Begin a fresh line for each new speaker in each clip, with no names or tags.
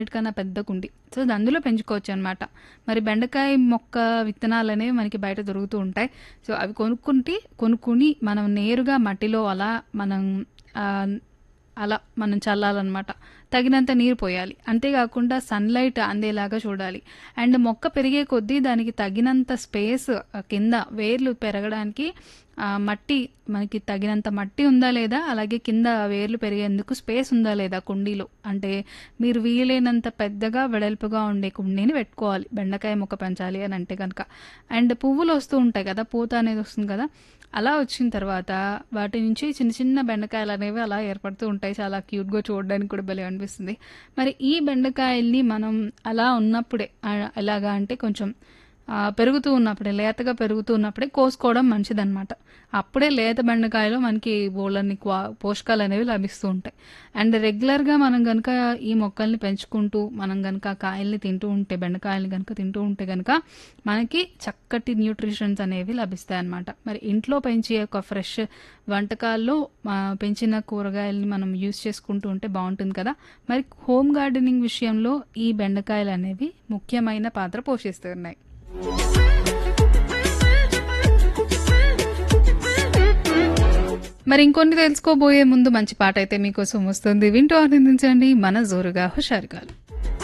కన్నా పెద్ద కుండి సో అందులో పెంచుకోవచ్చు అనమాట మరి బెండకాయ మొక్క విత్తనాలు అనేవి మనకి బయట దొరుకుతూ ఉంటాయి సో అవి కొనుక్కుంటే కొనుక్కుని మనం నేరుగా మట్టిలో అలా మనం ఆ, అలా మనం చల్లాలన్నమాట తగినంత నీరు పోయాలి అంతేకాకుండా సన్లైట్ అందేలాగా చూడాలి అండ్ మొక్క పెరిగే కొద్దీ దానికి తగినంత స్పేస్ కింద వేర్లు పెరగడానికి ఆ, మట్టి మనకి తగినంత మట్టి ఉందా లేదా అలాగే కింద వేర్లు పెరిగేందుకు స్పేస్ ఉందా లేదా కుండీలో అంటే మీరు వీలైనంత పెద్దగా వెడల్పుగా ఉండే కుండీని పెట్టుకోవాలి బెండకాయ మొక్క పెంచాలి అని అంటే కనుక అండ్ పువ్వులు వస్తూ ఉంటాయి కదా పూత అనేది వస్తుంది కదా అలా వచ్చిన తర్వాత వాటి నుంచి చిన్న చిన్న బెండకాయలు అనేవి అలా ఏర్పడుతూ ఉంటాయి చాలా క్యూట్గా చూడడానికి కూడా భలే అనిపిస్తుంది మరి ఈ బెండకాయల్ని మనం అలా ఉన్నప్పుడే ఆ, ఎలాగా అంటే కొంచెం ఆ, పెరుగుతూ ఉన్నప్పుడే లేతగా పెరుగుతూ ఉన్నప్పుడే కోసుకోవడం మంచిదన్నమాట అప్పుడే లేత బెండకాయలో మనకి బోళ్ళని క్వా పోషకాలు అనేవి లభిస్తూ ఉంటాయి అండ్ రెగ్యులర్గా మనం కనుక ఈ మొక్కల్ని పెంచుకుంటూ మనం కనుక కాయల్ని తింటూ ఉంటే బెండకాయల్ని కనుక తింటూ ఉంటే కనుక మనకి చక్కటి న్యూట్రిషన్స్ అనేవి లభిస్తాయి అన్నమాట మరి ఇంట్లో పెంచే ఒక ఫ్రెష్ వంటకాల్లో ఆ, పెంచిన కూరగాయల్ని మనం యూస్ చేసుకుంటూ ఉంటే బాగుంటుంది కదా మరి హోమ్ గార్డెనింగ్ విషయంలో ఈ బెండకాయలు అనేవి ముఖ్యమైన పాత్ర పోషిస్తున్నాయి మరి ఇంకొన్ని తెలుసుకోబోయే ముందు మంచి పాట అయితే మీకోసం వస్తుంది వింటూ ఆనందించండి మన జోరుగా హుషారుగాలు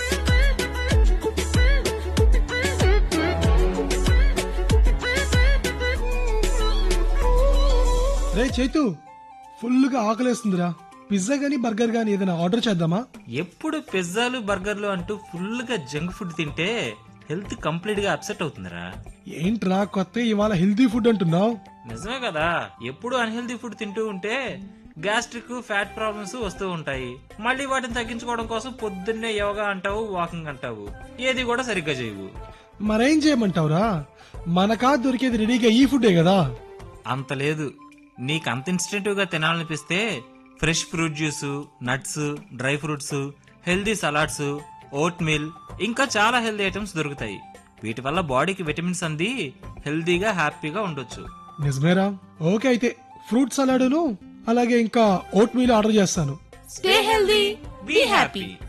రే చైతు ఫుల్గా ఆకలేస్తుందిరా పిజ్జా గానీ బర్గర్ గానీ ఏదైనా ఆర్డర్ చేద్దామా
ఎప్పుడు పిజ్జాలు బర్గర్లు అంటూ ఫుల్ గా జంక్ ఫుడ్ తింటే హెల్త్ కంప్లీట్ గా అప్సెట్ అవుతుందిరా
ఏంట్రా కొత్త ఇవాళ హెల్తీ ఫుడ్ అంటున్నావు
నిజమే కదా ఎప్పుడు అన్హెల్తీ ఫుడ్ తింటూ ఉంటే గ్యాస్ట్రిక్ ఫ్యాట్ ప్రాబ్లమ్స్ వస్తూ ఉంటాయి మళ్ళీ వాటిని తగ్గించుకోవడం కోసం పొద్దున్నే యోగా అంటావు వాకింగ్ అంటావు ఏది కూడా సరిగ్గా చేయవు
మరేం చేయమంటావురా మనకా దొరికేది రెడీగా ఈ ఫుడ్డే కదా
అంత లేదు నీకు అంత ఇన్స్టెంటివ్ గా తినాలనిపిస్తే fresh fruit juice nuts dry fruits healthy salads oatmeal ఇంకా చాలా హెల్దీ ఐటమ్స్ దొరుకుతాయి వీటి వల్ల బాడీకి విటమిన్స్ అంది హెల్దీగా హ్యాపీగా ఉండొచ్చు
నిజమేరా ఓకే అయితే ఫ్రూట్ సలాడును అలాగే ఇంకా ఓట్ మీల్ ఆర్డర్ చేస్తాను
బీ హ్యాపీ